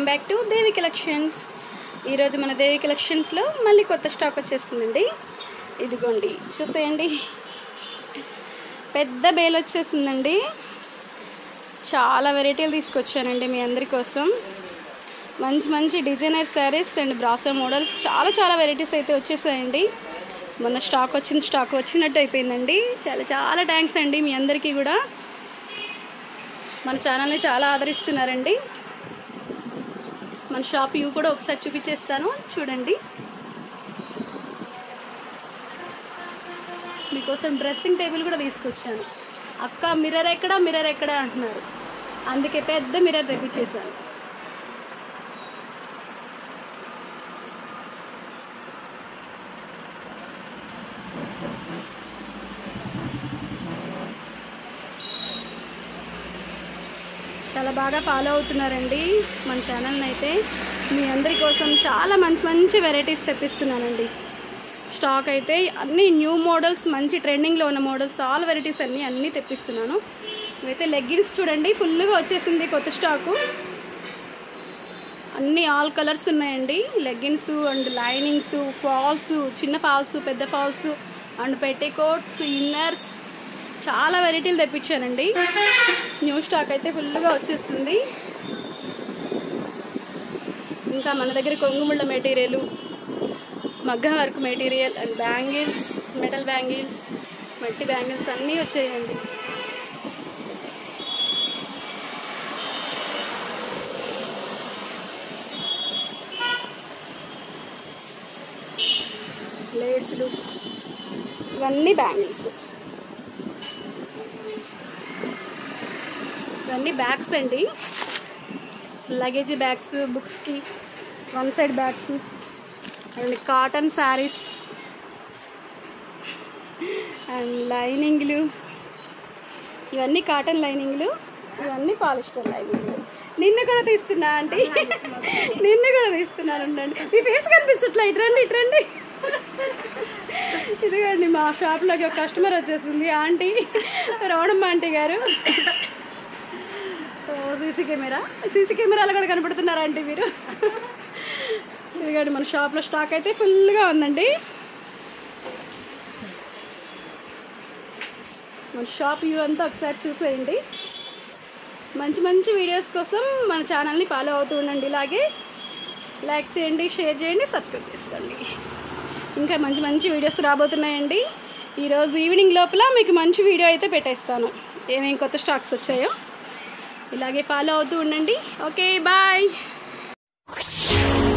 welcome back to Devi collections ఈరోజు మన దేవి కలెక్షన్స్లో మళ్ళీ కొత్త స్టాక్ వచ్చేస్తుందండి ఇదిగోండి చూసేయండి పెద్ద బేల్ వచ్చేసిందండి చాలా వెరైటీలు తీసుకొచ్చానండి మీ అందరి కోసం మంచి మంచి డిజైనర్ శారీస్ అండ్ బ్రాసో మోడల్స్ చాలా చాలా వెరైటీస్ అయితే వచ్చేసాయండి మొన్న స్టాక్ వచ్చింది స్టాక్ వచ్చినట్టు అయిపోయిందండి చాలా చాలా థ్యాంక్స్ అండి మీ అందరికీ కూడా మన ఛానల్ని చాలా ఆదరిస్తున్నారండి మన షాప్ వ్యూ కూడా ఒకసారి చూపించేస్తాను చూడండి మీకోసం డ్రెస్సింగ్ టేబుల్ కూడా తీసుకొచ్చాను అక్క మిర్రర్ ఎక్కడ మిర్రర్ ఎక్కడ అంటున్నారు అందుకే పెద్ద మిర్రర్ తెప్పించేసాను చాలా బాగా ఫాలో అవుతున్నారండి మన ఛానల్ని అయితే మీ అందరి కోసం చాలా మంచి మంచి వెరైటీస్ తెప్పిస్తున్నానండి స్టాక్ అయితే అన్ని న్యూ మోడల్స్ మంచి ట్రెండింగ్లో ఉన్న మోడల్స్ ఆల్ వెరైటీస్ అన్నీ అన్నీ తెప్పిస్తున్నాను ఇవైతే లెగ్గిన్స్ చూడండి ఫుల్గా వచ్చేసింది కొత్త స్టాకు అన్ని ఆల్ కలర్స్ ఉన్నాయండి లెగ్గిన్స్ అండ్ లైనింగ్స్ ఫాల్స్ చిన్న ఫాల్స్ పెద్ద ఫాల్స్ అండ్ పెట్టికోట్స్ ఇన్నర్స్ చాలా వెరైటీలు తెప్పించానండి న్యూ స్టాక్ అయితే ఫుల్గా వచ్చేస్తుంది ఇంకా మన దగ్గర కొంగుముళ్ళ మెటీరియల్ మగ్గ work material and bangles metal bangles మట్టి బ్యాంగిల్స్ అన్నీ వచ్చాయండి లేసులు ఇవన్నీ బ్యాంగిల్స్ ఇవన్నీ బ్యాగ్స్ అండి లగేజ్ బ్యాగ్స్ బుక్స్కి one side bags and cotton sarees and లైనింగ్లు ఇవన్నీ కాటన్ లైనింగ్లు ఇవన్నీ పాలిస్టర్ లైనింగ్లు నిన్ను కూడా తీస్తున్నా ఆంటీ నిన్ను కూడా తీస్తున్నాను ఉండండి మీ ఫేస్ కనిపించట్లే ఇట్రండి ఇట్రండి ఇదిగోండి మా షాప్లోకి ఒక కస్టమర్ వచ్చేసింది ఆంటీ రవణమ్మ ఆంటీ గారు సీసీ కెమెరా సీసీ కెమెరాలు కూడా కనపడుతున్నారా ఆంటీ మీరు ఇదిగోండి మన షాప్లో స్టాక్ అయితే ఫుల్గా ఉందండి మన షాప్ వ్యూ అంతా ఒకసారి చూసేయండి మంచి మంచి వీడియోస్ కోసం మన ఛానల్ని ఫాలో అవుతూ ఉండండి ఇలాగే లైక్ చేయండి షేర్ చేయండి సబ్స్క్రైబ్ చేసుకోండి ఇంకా మంచి మంచి వీడియోస్ రాబోతున్నాయండి ఈరోజు ఈవినింగ్ లోపల మీకు మంచి వీడియో అయితే పెట్టేస్తాను ఏమేమి కొత్త స్టాక్స్ వచ్చాయో ఇలాగే ఫాలో అవుతూ ఉండండి ఓకే బాయ్